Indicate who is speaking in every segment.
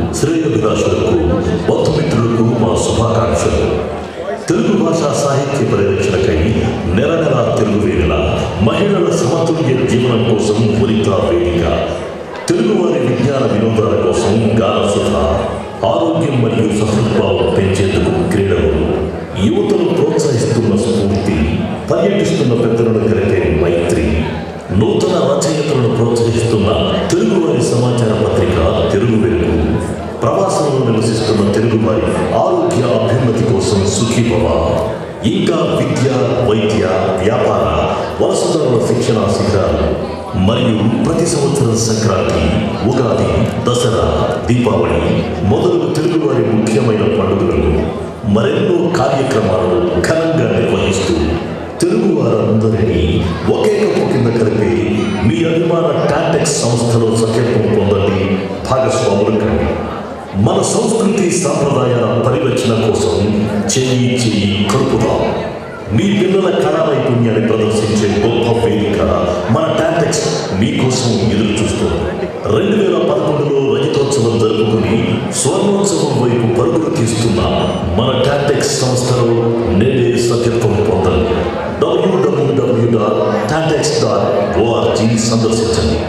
Speaker 1: శ్రేయోభిలాషులకు బంధుమిత్రులకు మా శుభాకాంక్షలు తెలుగు భాషా సాహిత్య పరిరక్షణకై నెల నెల తెలుగు వేదిక మహిళల సమతుల్య జీవనం కోసం ఉరిత వేదిక తెలుగువారి విజ్ఞాన వినోదాల కోసం గానసుధ ఆరోగ్యం మరియు సహృద్భావం పెంచేందుకు క్రీడలు యువతను ప్రోత్సహిస్తున్న స్ఫూర్తి పర్యటిస్తున్న పెద్దలను కలిపే మైత్రి నూతన రచయితలను ప్రోత్సహిస్తున్న తెలుగువారి సమాచార పత్రిక తెలుగు వెలుగు ప్రవాసంలో నివసిస్తున్న తెలుగువారి ఆరోగ్య అభ్యున్నతి కోసం సుఖీభవ ఇంకా విద్య వైద్య వ్యాపార వలసదారుల శిక్షణ శిఖరాలు మరియు ప్రతి సంవత్సరం సంక్రాంతి ఉగాది దసరా దీపావళి మొదలగు తెలుగువారి ముఖ్యమైన పండుగలను మరెన్నో కార్యక్రమాలను ఘనంగా నిర్వహిస్తూ తెలుగు వారందరినీ ఒకే కప్పు కింద కలిపి మీ అభిమాన టాటెక్స్ సంస్థలో సఖ్యత్వం పొందండి భాగస్వాములు కండి మన సంస్కృతి సాంప్రదాయాల పరిరక్షణ కోసం చెయ్యి చెయ్యి కలుపుదాం మీ పిల్లల కళా నైపుణ్యాన్ని ప్రదర్శించే గొప్ప వేదిక మన టాటెక్స్ మీకోసం ఎదురు చూస్తుంది రెండు వేల పదకొండులో రజతోత్సవం జరుపుకుని స్వర్ణోత్సవం వైపు పరుగులు తీస్తున్న మన టాటెక్స్ సంస్థలో నేడే సభ్యత్వం పొందండి W W W dot Tantex dot O R G సందర్శించండి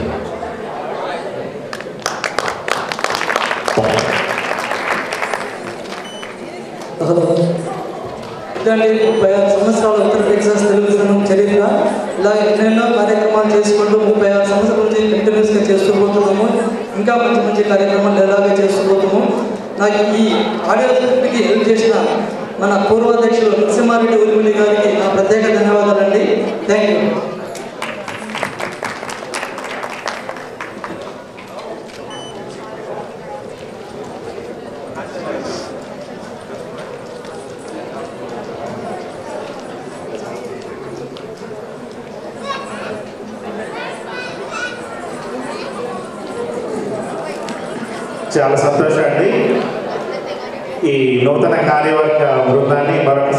Speaker 2: ఇదండి ముప్పై ఆరు సంవత్సరాల ఉత్తర టెక్సాస్ తెలుగు సంఘం చరిత్ర ఇలా ఎన్నెన్నో కార్యక్రమాలు చేసుకుంటూ ముప్పై ఆరు సంవత్సరాల నుంచి కంటిన్యూస్గా చేస్తూ పోతున్నాము ఇంకా మంచి మంచి కార్యక్రమాలు ఎలాగే చేస్తూ పోతాము నాకు ఈ ఆడియో స్క్రిప్ట్కి హెల్ప్ చేసిన మన పూర్వాధ్యక్షులు నరసింహారెడ్డి ఉరిమిలి గారికి నా ప్రత్యేక ధన్యవాదాలండి థ్యాంక్ యూ
Speaker 3: చాలా సంతోషం అండి ఈ నూతన కార్యవర్గ బృందాన్ని మరొక